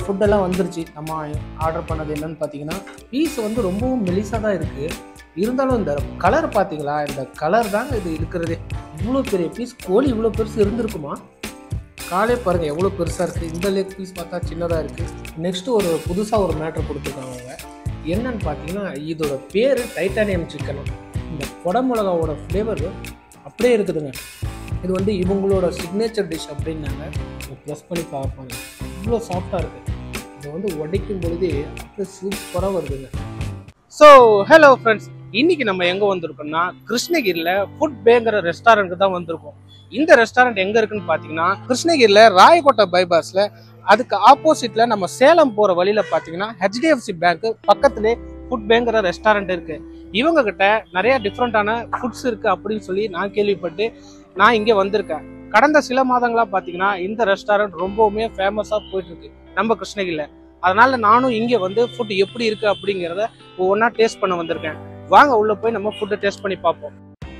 ஃபுட்டெல்லாம் வந்துருச்சு நம்ம ஆர்டர் பண்ணது என்னன்னு பார்த்தீங்கன்னா பீஸ் வந்து ரொம்பவும் மெலிசாக தான் இருக்குது இருந்தாலும் இந்த கலர் பார்த்தீங்களா இந்த கலர் தாங்க இது இருக்கிறதே இவ்வளோ பெரிய பீஸ் கோழி இவ்வளோ பெருசு இருந்திருக்குமா காலே பாருங்கள் எவ்வளோ பெருசாக இருக்குது இந்த லெக் பீஸ் பார்த்தா சின்னதாக இருக்குது நெக்ஸ்ட்டு ஒரு புதுசாக ஒரு மேட்ரு கொடுத்துருக்காங்க அவங்க என்னன்னு பார்த்தீங்கன்னா இதோட பேர் டைட்டானியம் சிக்கன் இந்த குடமிளகாவோட ஃப்ளேவர் அப்படியே இருக்குதுங்க இது வந்து இவங்களோட சிக்னேச்சர் டிஷ் அப்படின்னாங்க ப்ளஸ் பண்ணி பார்ப்பாங்க இவ்வளோ சாஃப்டாக இருக்குது இதை வந்து உடைக்கும் பொழுதே அப்படியே சூப்பராக வருதுங்க ஸோ ஹலோ ஃப்ரெண்ட்ஸ் இன்னைக்கு நம்ம எங்கே வந்திருக்கோம்னா கிருஷ்ணகிரியில் ஃபுட் பேங்கிற ரெஸ்டாரண்ட்டுக்கு தான் வந்திருக்கோம் இந்த ரெஸ்டாரண்ட் எங்கே இருக்குன்னு பார்த்தீங்கன்னா கிருஷ்ணகிரியில் ராயக்கோட்டை பைபாஸில் அதுக்கு ஆப்போசிட்டில் நம்ம சேலம் போகிற வழியில் பார்த்தீங்கன்னா ஹெச்டிஎஃப்சி பேங்க்கு பக்கத்துலேயே ஃபுட் பேங்கிற ரெஸ்டாரண்ட் இருக்குது இவங்க கிட்ட நிறைய டிஃப்ரெண்ட்டான ஃபுட்ஸ் இருக்குது அப்படின்னு சொல்லி நான் கேள்விப்பட்டு நான் இங்கே வந்திருக்கேன் கடந்த சில மாதங்களாக பார்த்தீங்கன்னா இந்த ரெஸ்டாரண்ட் ரொம்பவுமே ஃபேமஸாக போயிட்டுருக்கு நம்ம கிருஷ்ணகிரியில் அதனால நானும் இங்கே வந்து ஃபுட் எப்படி இருக்குது அப்படிங்கிறத ஒவ்வொன்றா டேஸ்ட் பண்ண வந்திருக்கேன் வாங்க உள்ளே போய் நம்ம ஃபுட்டை டேஸ்ட் பண்ணி பார்ப்போம்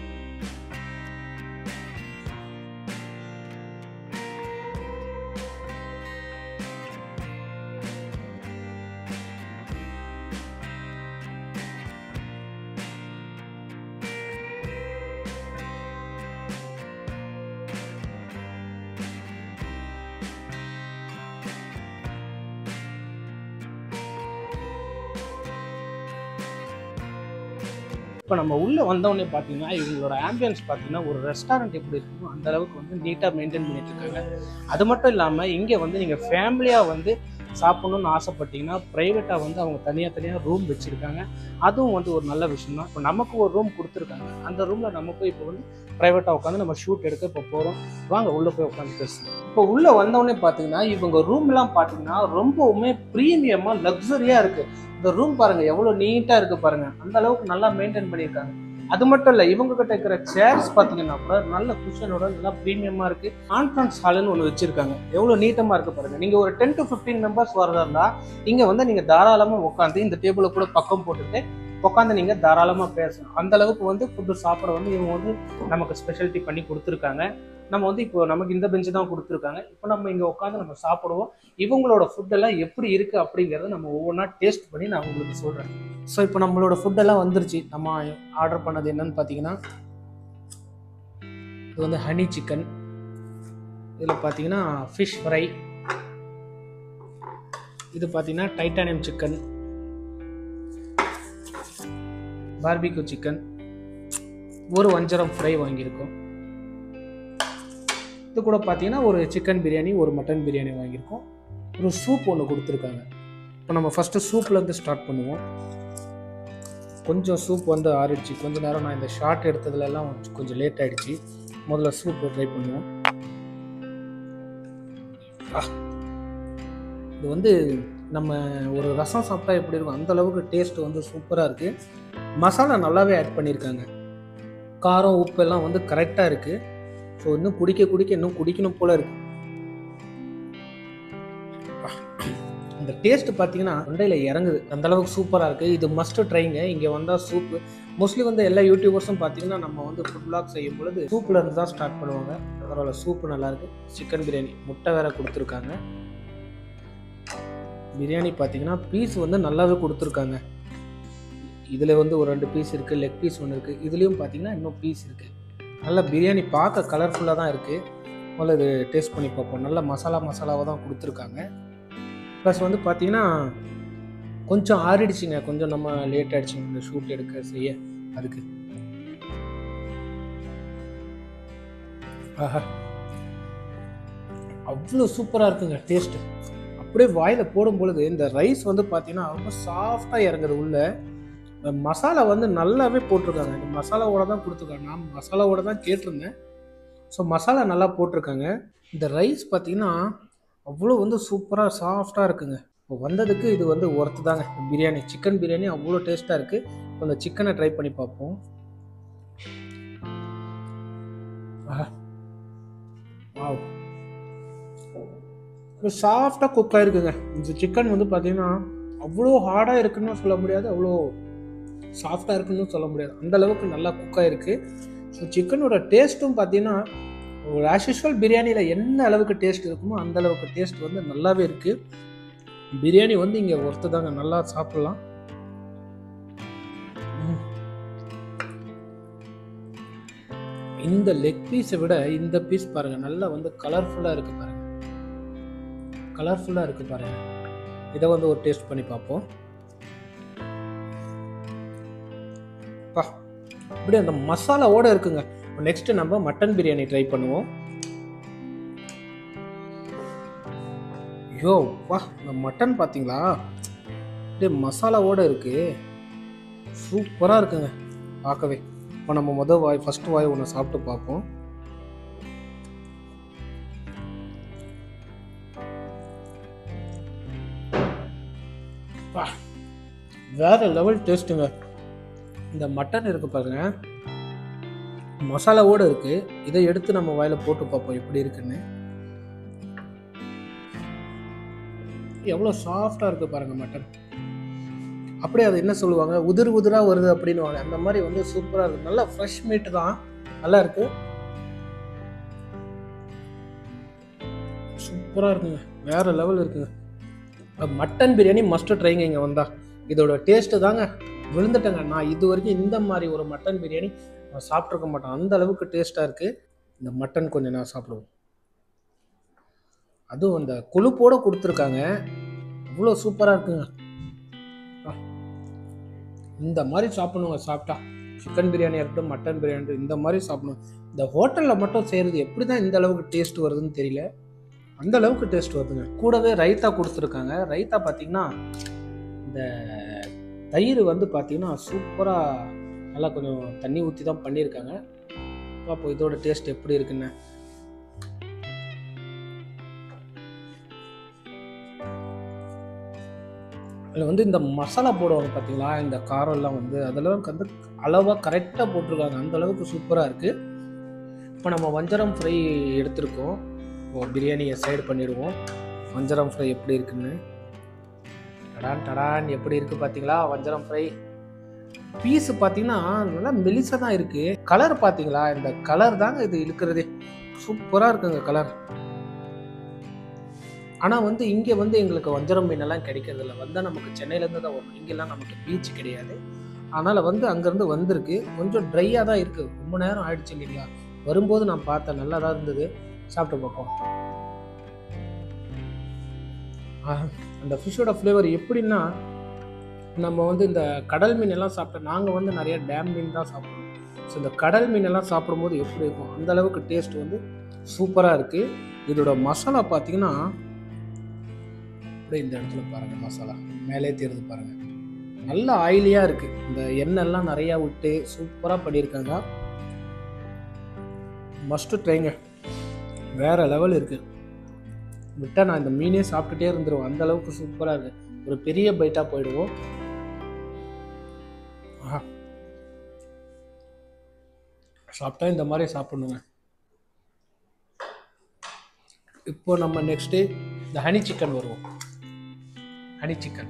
இப்போ நம்ம உள்ளே வந்தோடனே பார்த்தீங்கன்னா இவங்களோட ஆம்பியன்ஸ் பார்த்தீங்கன்னா ஒரு ரெஸ்டாரண்ட் எப்படி இருக்குமோ அந்த அளவுக்கு வந்து நீட்டாக மெயின்டைன் பண்ணிட்டு இருக்காங்க அது மட்டும் இல்லாமல் இங்கே வந்து நீங்கள் ஃபேமிலியாக வந்து சாப்பிடணும்னு ஆசைப்பட்டீங்கன்னா ப்ரைவேட்டாக வந்து அவங்க தனியாக தனியாக ரூம் வச்சுருக்காங்க அதுவும் வந்து ஒரு நல்ல விஷயம் தான் இப்போ நமக்கு ஒரு ரூம் கொடுத்துருக்காங்க அந்த ரூமில் நம்ம போய் இப்போ வந்து ப்ரைவேட்டாக உட்காந்து நம்ம ஷூட் எடுக்க இப்போ போகிறோம் வாங்க உள்ளே போய் உட்காந்து பேசுவோம் இப்போ உள்ளே வந்தோடனே பார்த்தீங்கன்னா இவங்க ரூம்லாம் பார்த்தீங்கன்னா ரொம்பவுமே ப்ரீமியமாக லக்ஸரியாக இருக்குது இந்த ரூம் பாருங்க எவ்வளவு நீட்டா இருக்கு பாருங்க அந்த அளவுக்கு நல்லா மெயின்டைன் பண்ணியிருக்காங்க அது மட்டும் இல்ல இவங்க கிட்ட இருக்கிற சேர்ஸ் பாத்தீங்கன்னா கூட நல்ல குஷனோட நல்லா ப்ரீமியமா இருக்கு கான்ஃபரன்ஸ் ஹால்னு ஒன்று வச்சிருக்காங்க எவ்வளவு நீட்டமா இருக்கு பாருங்க நீங்க ஒரு டென் டு ஃபிஃப்டீன் மெம்பர்ஸ் வரதா இருந்தா இங்க வந்து நீங்க தாராளமா உட்காந்து இந்த டேபிள கூட பக்கம் போட்டுட்டு உட்காந்து நீங்க தாராளமா பேசலாம் அந்த அளவுக்கு வந்து ஃபுட்டு சாப்பிட வந்து இவங்க வந்து நமக்கு ஸ்பெஷாலிட்டி பண்ணி கொடுத்துருக்காங்க நம்ம வந்து இப்போ நமக்கு இந்த பெஞ்சு தான் கொடுத்துருக்காங்க இப்போ நம்ம இங்கே உட்காந்து நம்ம சாப்பிடுவோம் இவங்களோட ஃபுட்டெல்லாம் எப்படி இருக்குது அப்படிங்கிறத நம்ம ஒவ்வொன்றா டேஸ்ட் பண்ணி நான் உங்களுக்கு சொல்கிறேன் ஸோ இப்போ நம்மளோட ஃபுட்டெல்லாம் வந்துருச்சு நம்ம ஆர்டர் பண்ணது என்னன்னு பார்த்தீங்கன்னா இது வந்து ஹனி சிக்கன் இதில் பார்த்தீங்கன்னா ஃபிஷ் ஃப்ரை இது பார்த்தீங்கன்னா டைட்டானியம் சிக்கன் பார்பிக்யூ சிக்கன் ஒரு வஞ்சரம் ஃப்ரை வாங்கியிருக்கோம் இது கூட பார்த்தீங்கன்னா ஒரு சிக்கன் பிரியாணி ஒரு மட்டன் பிரியாணி வாங்கியிருக்கோம் ஒரு சூப் ஒன்று கொடுத்துருக்காங்க இப்போ நம்ம ஃபஸ்ட்டு சூப்லேருந்து ஸ்டார்ட் பண்ணுவோம் கொஞ்சம் சூப் வந்து ஆறிடுச்சு கொஞ்ச நேரம் நான் இந்த ஷார்ட் எடுத்ததுலலாம் கொஞ்சம் லேட் ஆகிடுச்சு முதல்ல சூப் ட்ரை பண்ணுவோம் ஆ. இது வந்து நம்ம ஒரு ரசம் சாப்பிட்டா எப்படி இருக்கும் அந்த அளவுக்கு டேஸ்ட் வந்து சூப்பராக இருக்குது மசாலா நல்லாவே ஆட் பண்ணியிருக்காங்க காரம் உப்பு எல்லாம் வந்து கரெக்டாக இருக்குது ஸோ இன்னும் குடிக்க குடிக்க இன்னும் குடிக்கணும் போல இருக்கு இந்த டேஸ்ட் பார்த்தீங்கன்னா தொண்டையில் இறங்குது அந்த அளவுக்கு சூப்பராக இருக்குது இது மஸ்ட் ட்ரைங்க இங்கே வந்தால் சூப்பு மோஸ்ட்லி வந்து எல்லா யூடியூபர்ஸும் பார்த்தீங்கன்னா நம்ம வந்து ஃபுட் பிளாக் செய்யும் பொழுது சூப்பில் இருந்து தான் ஸ்டார்ட் பண்ணுவாங்க பரவாயில்ல சூப்பு நல்லாயிருக்கு சிக்கன் பிரியாணி முட்டை வேற கொடுத்துருக்காங்க பிரியாணி பார்த்தீங்கன்னா பீஸ் வந்து நல்லாவே கொடுத்துருக்காங்க இதில் வந்து ஒரு ரெண்டு பீஸ் இருக்குது லெக் பீஸ் ஒன்று இருக்குது இதுலேயும் பார்த்தீங்கன்னா இன்னும் பீஸ் இருக்குது நல்ல பிரியாணி பார்க்க கலர்ஃபுல்லாக தான் இருக்குது முதல்ல இது டேஸ்ட் பண்ணி பார்ப்போம் நல்ல மசாலா மசாலாவாக தான் கொடுத்துருக்காங்க ப்ளஸ் வந்து பார்த்தீங்கன்னா கொஞ்சம் ஆறிடுச்சுங்க கொஞ்சம் நம்ம லேட் ஆகிடுச்சுங்க இந்த ஷூட் எடுக்க செய்ய அதுக்கு ஆஹா அவ்வளோ சூப்பராக இருக்குங்க டேஸ்ட்டு அப்படியே வாயில் போடும் பொழுது இந்த ரைஸ் வந்து பார்த்தீங்கன்னா ரொம்ப சாஃப்டாக இறங்குது உள்ள இந்த மசாலா வந்து நல்லாவே போட்டிருக்காங்க இந்த மசாலாவோட தான் கொடுத்துருக்காங்க நான் மசாலாவோட தான் கேட்டிருந்தேன் ஸோ மசாலா நல்லா போட்டிருக்காங்க இந்த ரைஸ் பார்த்தீங்கன்னா அவ்வளோ வந்து சூப்பராக சாஃப்டாக இருக்குங்க இப்போ வந்ததுக்கு இது வந்து ஒர்த்து தாங்க பிரியாணி சிக்கன் பிரியாணி அவ்வளோ டேஸ்ட்டாக இருக்குது இப்போ அந்த சிக்கனை ட்ரை பண்ணி பார்ப்போம் வாவ் சாஃப்டாக குக் ஆயிருக்குங்க இந்த சிக்கன் வந்து பார்த்தீங்கன்னா அவ்வளோ ஹார்டாக இருக்குன்னு சொல்ல முடியாது அவ்வளோ சாஃப்டாக இருக்குன்னு சொல்ல முடியாது அந்த அளவுக்கு நல்லா குக் ஆயிருக்கு ஸோ சிக்கனோட டேஸ்ட்டும் பார்த்தீங்கன்னா ஒரு ஆஸ் யூஷுவல் பிரியாணியில் என்ன அளவுக்கு டேஸ்ட் இருக்குமோ அந்த அளவுக்கு டேஸ்ட் வந்து நல்லாவே இருக்குது பிரியாணி வந்து இங்கே ஒருத்தர் தாங்க நல்லா சாப்பிடலாம் ம். இந்த லெக் பீஸை விட இந்த பீஸ் பாருங்க நல்லா வந்து கலர்ஃபுல்லாக இருக்கு பாருங்க கலர்ஃபுல்லாக இருக்கு பாருங்க இதை வந்து ஒரு டேஸ்ட் பண்ணி பார்ப்போம் பா இப்படி அந்த மசாலாவோட இருக்குங்க நெக்ஸ்ட் நம்ம மட்டன் பிரியாணி ட்ரை பண்ணுவோம் ஐயோ வா இந்த மட்டன் பார்த்தீங்களா அப்படியே மசாலாவோட இருக்கு சூப்பராக இருக்குங்க பார்க்கவே இப்போ நம்ம முதல் வாய் ஃபர்ஸ்ட் வாய் ஒன்று சாப்பிட்டு பார்ப்போம் வா, வேற லெவல் டேஸ்ட்டுங்க இந்த மட்டன் இருக்கு பாருங்க மசாலாவோட இருக்கு இதை எடுத்து நம்ம வாயில போட்டு பார்ப்போம் எப்படி இருக்குன்னு எவ்வளோ சாஃப்டாக இருக்கு பாருங்க மட்டன் அப்படியே அது என்ன சொல்லுவாங்க உதிர் உதிராக வருது அப்படின்னு அந்த மாதிரி வந்து சூப்பராக இருக்கு நல்லா ஃப்ரெஷ் மீட் தான் நல்லா இருக்கு சூப்பராக இருக்குங்க வேற லெவல் இருக்குங்க மட்டன் பிரியாணி மஸ்ட் ட்ரைங்க இங்கே வந்தா இதோட டேஸ்ட்டு தாங்க விழுந்துட்டேங்க நான் இது வரைக்கும் இந்த மாதிரி ஒரு மட்டன் பிரியாணி நான் சாப்பிட்ருக்க மாட்டேன் அந்த அளவுக்கு டேஸ்ட்டாக இருக்குது இந்த மட்டன் கொஞ்சம் நான் சாப்பிடுவோம் அதுவும் அந்த கொழுப்போடு கொடுத்துருக்காங்க அவ்வளோ சூப்பராக இருக்குங்க ஆ. இந்த மாதிரி சாப்பிடணுங்க சாப்பிட்டா சிக்கன் பிரியாணி இருக்கட்டும் மட்டன் பிரியாணி இருக்கட்டும், இந்த மாதிரி சாப்பிடணும் இந்த ஹோட்டலில் மட்டும் செய்கிறது எப்படி தான் இந்த அளவுக்கு டேஸ்ட் வருதுன்னு தெரியல அந்த அளவுக்கு டேஸ்ட் வருதுங்க கூடவே ரைத்தா கொடுத்துருக்காங்க ரைத்தா பார்த்தீங்கன்னா இந்த தயிர் வந்து பார்த்தீங்கன்னா சூப்பராக நல்லா கொஞ்சம் தண்ணி ஊற்றி தான் பண்ணியிருக்காங்க பார்ப்போம் இதோட டேஸ்ட் எப்படி இருக்குன்னு அதில் வந்து இந்த மசாலா போடுவாங்க பார்த்தீங்களா இந்த காரம்லாம் வந்து அதெல்லாம் வந்து அளவாக கரெக்டாக போட்டிருக்காங்க அந்த அளவுக்கு சூப்பராக இருக்குது இப்போ நம்ம வஞ்சரம் ஃப்ரை எடுத்திருக்கோம் இப்போ பிரியாணியை சைடு பண்ணிடுவோம் வஞ்சரம் ஃப்ரை எப்படி இருக்குன்னு டடான் டடான் எப்படி இருக்குது பார்த்தீங்களா வஞ்சரம் ஃப்ரை பீஸ் பார்த்தீங்கன்னா நல்லா மெலிசாக தான் இருக்குது கலர் பார்த்தீங்களா இந்த கலர் தாங்க இது இழுக்கிறதே சூப்பராக இருக்குங்க கலர் ஆனால் வந்து இங்கே வந்து எங்களுக்கு வஞ்சரம் மீனெல்லாம் கிடைக்கிறது இல்லை வந்தால் நமக்கு சென்னையிலேருந்து தான் வரும் இங்கெல்லாம் நமக்கு பீச் கிடையாது அதனால் வந்து அங்கேருந்து வந்திருக்கு கொஞ்சம் ட்ரையாக தான் இருக்குது ரொம்ப நேரம் ஆயிடுச்சு இல்லைங்களா வரும்போது நான் பார்த்தேன் நல்லா தான் இருந்தது சாப்பிட்டு பார்ப்போம் ஆஹ், அந்த ஃபிஷ்ஷோட ஃப்ளேவர் எப்படின்னா நம்ம வந்து இந்த கடல் மீன் எல்லாம் சாப்பிட்டோம் நாங்கள் வந்து நிறைய டேம் மீன் தான் சாப்பிடுவோம் ஸோ இந்த கடல் மீன் எல்லாம் சாப்பிடும்போது எப்படி இருக்கும் அந்த அளவுக்கு டேஸ்ட் வந்து சூப்பராக இருக்குது இதோட மசாலா பார்த்தீங்கன்னா அப்படியே இந்த இடத்துல பாருங்கள் மசாலா மேலே தெரியுது பாருங்கள் நல்ல ஆயிலியாக இருக்குது இந்த எண்ணெய்லாம் நிறையா விட்டு சூப்பராக பண்ணியிருக்காங்க மஸ்ட்டு ட்ரைங்க வேற லெவல் இருக்குது விட்டால் நான் இந்த மீனே சாப்பிட்டுட்டே இருந்துருவேன் அந்த அளவுக்கு சூப்பராக இருக்கு ஒரு பெரிய பைட்டாக போயிடுவோம் ஆஹா. சாப்பிட்டா இந்த மாதிரி சாப்பிடணுங்க இப்போ நம்ம நெக்ஸ்ட்டு இந்த ஹனி சிக்கன் வருவோம் ஹனி சிக்கன்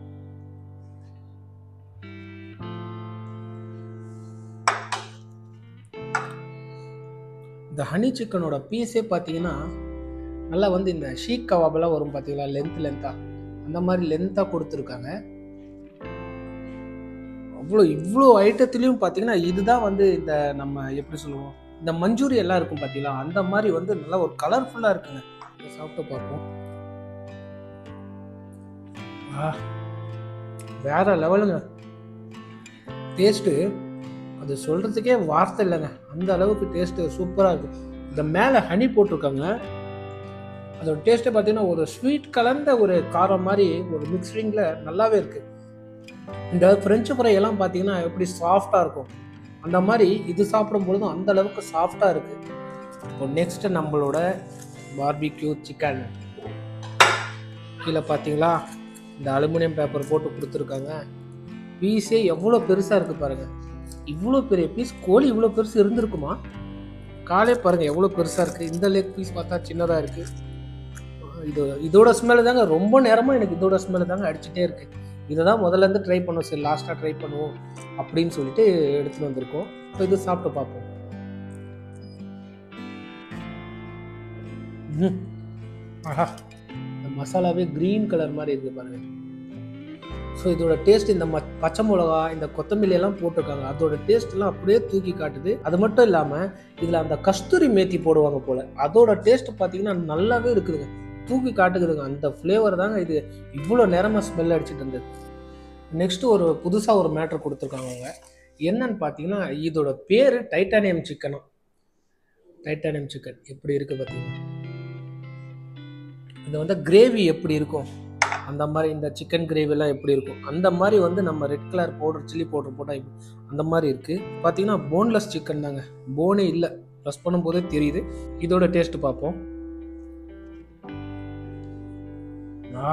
இந்த ஹனி சிக்கனோட பீஸே பார்த்தீங்கன்னா நல்லா வந்து இந்த ஷீக் கவாபெல்லாம் வரும் பார்த்தீங்களா லென்த் லென்த்தாக அந்த மாதிரி லென்த்தாக கொடுத்துருக்காங்க அவ்வளோ இவ்வளோ ஐட்டத்துலேயும் பார்த்தீங்கன்னா இதுதான் வந்து இந்த நம்ம எப்படி சொல்லுவோம் இந்த மஞ்சூரி எல்லாம் இருக்கும் பார்த்தீங்களா அந்த மாதிரி வந்து நல்லா ஒரு கலர்ஃபுல்லாக இருக்குங்க இதை சாப்பிட்டு பார்ப்போம் ஆ வேற லெவலுங்க டேஸ்ட்டு அது சொல்கிறதுக்கே வார்த்தை இல்லைங்க அந்த அளவுக்கு டேஸ்ட்டு சூப்பராக இருக்கும் இந்த மேலே ஹனி போட்டிருக்காங்க அதோட டேஸ்ட்டை பார்த்தீங்கன்னா ஒரு ஸ்வீட் கலந்த ஒரு காரம் மாதிரி ஒரு மிக்சிங்கில் நல்லாவே இருக்குது இந்த ஃப்ரெஞ்சு ஃப்ரை எல்லாம் பார்த்தீங்கன்னா எப்படி சாஃப்டாக இருக்கும் அந்த மாதிரி இது சாப்பிடும் பொழுதும் அந்த அளவுக்கு சாஃப்டாக இருக்குது இப்போ நெக்ஸ்ட் நம்மளோட பார்பிக்யூ சிக்கன் கீழே பார்த்தீங்களா இந்த அலுமினியம் பேப்பர் போட்டு கொடுத்துருக்காங்க பீஸே எவ்வளோ பெருசாக இருக்குது பாருங்கள் இவ்வளோ பெரிய பீஸ் கோழி இவ்வளோ பெருசு இருந்திருக்குமா காலே பாருங்கள் எவ்வளோ பெருசாக இருக்குது இந்த லெக் பீஸ் பார்த்தா சின்னதாக இருக்குது இது இதோட ஸ்மெல் தாங்க ரொம்ப நேரமாக எனக்கு இதோட ஸ்மெல் தாங்க அடிச்சுட்டே இருக்குது இதை தான் முதல்ல இருந்து ட்ரை பண்ணுவோம் சரி லாஸ்ட்டாக ட்ரை பண்ணுவோம் அப்படின்னு சொல்லிட்டு எடுத்துகிட்டு வந்திருக்கோம் இப்போ இது சாப்பிட்டு பார்ப்போம் ம். ஆஹா இந்த மசாலாவே க்ரீன் கலர் மாதிரி இருக்குது பாருங்க ஸோ இதோட டேஸ்ட் இந்த ம பச்சை மிளகா இந்த கொத்தமல்லி எல்லாம் போட்டிருக்காங்க அதோட டேஸ்ட் எல்லாம் அப்படியே தூக்கி காட்டுது அது மட்டும் இல்லாமல் இதில் அந்த கஸ்தூரி மேத்தி போடுவாங்க போல் அதோட டேஸ்ட் பார்த்தீங்கன்னா நல்லாவே இருக்குதுங்க தூக்கி காட்டுக்குதுங்க அந்த ஃப்ளேவர் தாங்க இது இவ்வளோ நேரமாக ஸ்மெல் அடிச்சிட்டு இருந்தது நெக்ஸ்ட் ஒரு புதுசாக ஒரு மேட்ரு கொடுத்துருக்காங்க அவங்க என்னன்னு பார்த்தீங்கன்னா இதோட பேர் டைட்டானியம் சிக்கனா டைட்டானியம் சிக்கன் எப்படி இருக்குது பார்த்தீங்கன்னா இது வந்து கிரேவி எப்படி இருக்கும் அந்த மாதிரி இந்த சிக்கன் கிரேவிலாம் எப்படி இருக்கும் அந்த மாதிரி வந்து நம்ம red colour powder chilli powder போட்டால் அந்த மாதிரி இருக்குது பார்த்தீங்கன்னா போன்லெஸ் சிக்கன் தாங்க போனே இல்லை ப்ரெஸ் பண்ணும்போதே தெரியுது இதோட டேஸ்ட் பார்ப்போம் ஆ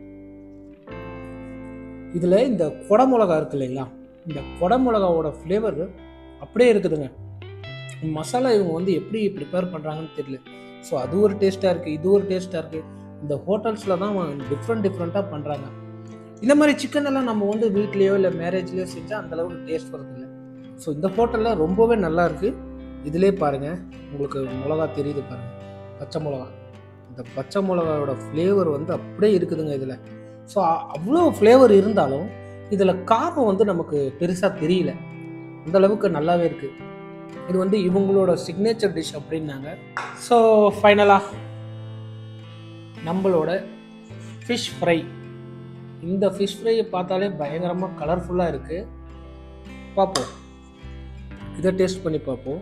இதில் இந்த குடமிளகா இருக்கு இல்லைங்களா இந்த குடமிளகாவோட ஃப்ளேவர் அப்படியே இருக்குதுங்க மசாலா இவங்க வந்து எப்படி ப்ரிப்பேர் பண்ணுறாங்கன்னு தெரியல ஸோ அது ஒரு டேஸ்ட்டாக இருக்குது இது ஒரு டேஸ்ட்டாக இருக்குது இந்த ஹோட்டல்ஸில் தான் டிஃப்ரெண்ட் டிஃப்ரெண்ட்டாக பண்ணுறாங்க இந்த மாதிரி சிக்கன் எல்லாம் நம்ம வந்து வீட்லேயோ இல்லை மேரேஜ்லேயோ செஞ்சால் அந்தளவுக்கு டேஸ்ட் வரதில்லை ஸோ இந்த ஹோட்டலில் ரொம்பவே நல்லா இருக்குது இதிலே பாருங்கள் உங்களுக்கு மிளகா தெரியுது பாருங்கள் பச்சை மிளகா இந்த பச்சை மிளகாவோட ஃப்ளேவர் வந்து அப்படியே இருக்குதுங்க இதில் ஸோ அவ்வளோ ஃப்ளேவர் இருந்தாலும் இதில் காரம் வந்து நமக்கு பெருசாக தெரியல அந்த அளவுக்கு நல்லாவே இருக்குது இது வந்து இவங்களோட சிக்னேச்சர் டிஷ் அப்படின்னாங்க ஸோ ஃபைனலாக நம்மளோட ஃபிஷ் ஃப்ரை இந்த ஃபிஷ் ஃப்ரையை பார்த்தாலே பயங்கரமாக கலர்ஃபுல்லாக இருக்குது பார்ப்போம் இதை டேஸ்ட் பண்ணி பார்ப்போம்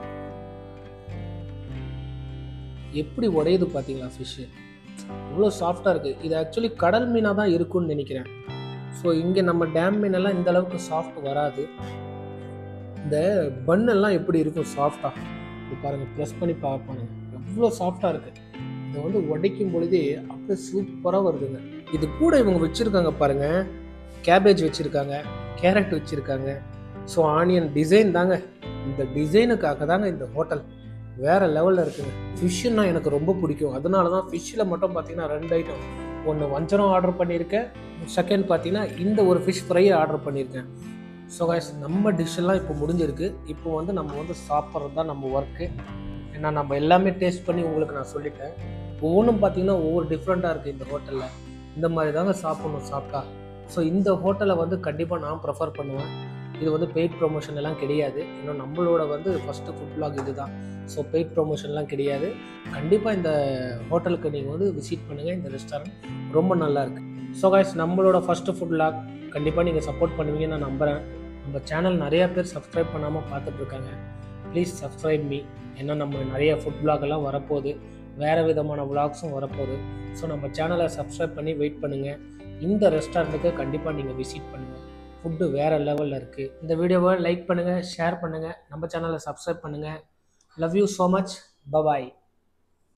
எப்படி உடையுது பார்த்தீங்களா ஃபிஷ்ஷு இவ்வளோ சாஃப்டாக இருக்குது இது ஆக்சுவலி கடல் மீனாக தான் இருக்கும்னு நினைக்கிறேன் ஸோ இங்கே நம்ம டேம் மீனெல்லாம் இந்த அளவுக்கு சாஃப்ட் வராது இந்த பன்னெல்லாம் எப்படி இருக்கும் சாஃப்டாக இது பாருங்கள் ப்ரெஸ் பண்ணி பார்ப்பாங்க எவ்வளோ சாஃப்டாக இருக்குது இதை வந்து உடைக்கும் பொழுதே அப்படியே சூப்பராக வருதுங்க இது கூட இவங்க வச்சுருக்காங்க பாருங்கள் கேபேஜ் வச்சுருக்காங்க கேரட் வச்சுருக்காங்க ஸோ ஆனியன் டிசைன் தாங்க இந்த டிசைனுக்காக தாங்க இந்த ஹோட்டல் வேற லெவலில் இருக்குங்க ஃபிஷ்ஷுன்னா எனக்கு ரொம்ப பிடிக்கும் அதனால தான் ஃபிஷ்ஷில் மட்டும் பார்த்தீங்கன்னா ரெண்டு ஐட்டம் ஒன்று வஞ்சரம் ஆர்டர் பண்ணியிருக்கேன் செகண்ட் பார்த்தீங்கன்னா இந்த ஒரு ஃபிஷ் ஃப்ரையை ஆர்டர் பண்ணியிருக்கேன் ஸோ கைஸ் நம்ம டிஷ்ஷெல்லாம் இப்போ முடிஞ்சிருக்கு இப்போ வந்து நம்ம வந்து சாப்பிட்றது தான் நம்ம ஒர்க்கு ஏன்னா நம்ம எல்லாமே டேஸ்ட் பண்ணி உங்களுக்கு நான் சொல்லிட்டேன் ஒவ்வொன்றும் பார்த்தீங்கன்னா ஒவ்வொரு டிஃப்ரெண்ட்டாக இருக்குது இந்த ஹோட்டலில் இந்த மாதிரி தாங்க சாப்பிட்ணும் சாப்பிட்டா ஸோ இந்த ஹோட்டலை வந்து கண்டிப்பாக நான் ப்ரிஃபர் பண்ணுவேன் இது வந்து பெய்ட் ப்ரொமோஷன் எல்லாம் கிடையாது இன்னும் நம்மளோட வந்து ஃபஸ்ட்டு ஃபுட் பிளாக் இது தான் ஸோ பெய்ட் ப்ரொமோஷன்லாம் கிடையாது கண்டிப்பாக இந்த ஹோட்டலுக்கு நீங்கள் வந்து விசிட் பண்ணுங்கள் இந்த ரெஸ்டாரண்ட் ரொம்ப நல்லா இருக்குது ஸோ கைஸ் நம்மளோட ஃபஸ்ட்டு ஃபுட் பிளாக் கண்டிப்பாக நீங்கள் சப்போர்ட் பண்ணுவீங்கன்னு நான் நம்புகிறேன் நம்ம சேனல் நிறையா பேர் சப்ஸ்கிரைப் பண்ணாமல் பார்த்துட்ருக்காங்க ப்ளீஸ் சப்ஸ்கிரைப் மீ ஏன்னா நம்ம நிறைய ஃபுட் பிளாக் எல்லாம் வரப்போகுது வேறு விதமான விளாக்ஸும் வரப்போகுது ஸோ நம்ம சேனலை சப்ஸ்கிரைப் பண்ணி வெயிட் பண்ணுங்கள் இந்த ரெஸ்டாரண்ட்டுக்கு கண்டிப்பாக நீங்கள் விசிட் பண்ணுங்கள் ஃபுட்டு வேறு லெவலில் இருக்குது இந்த வீடியோவை லைக் பண்ணுங்கள் ஷேர் பண்ணுங்கள் நம்ம சேனலை சப்ஸ்கிரைப் பண்ணுங்கள் love you so much bye bye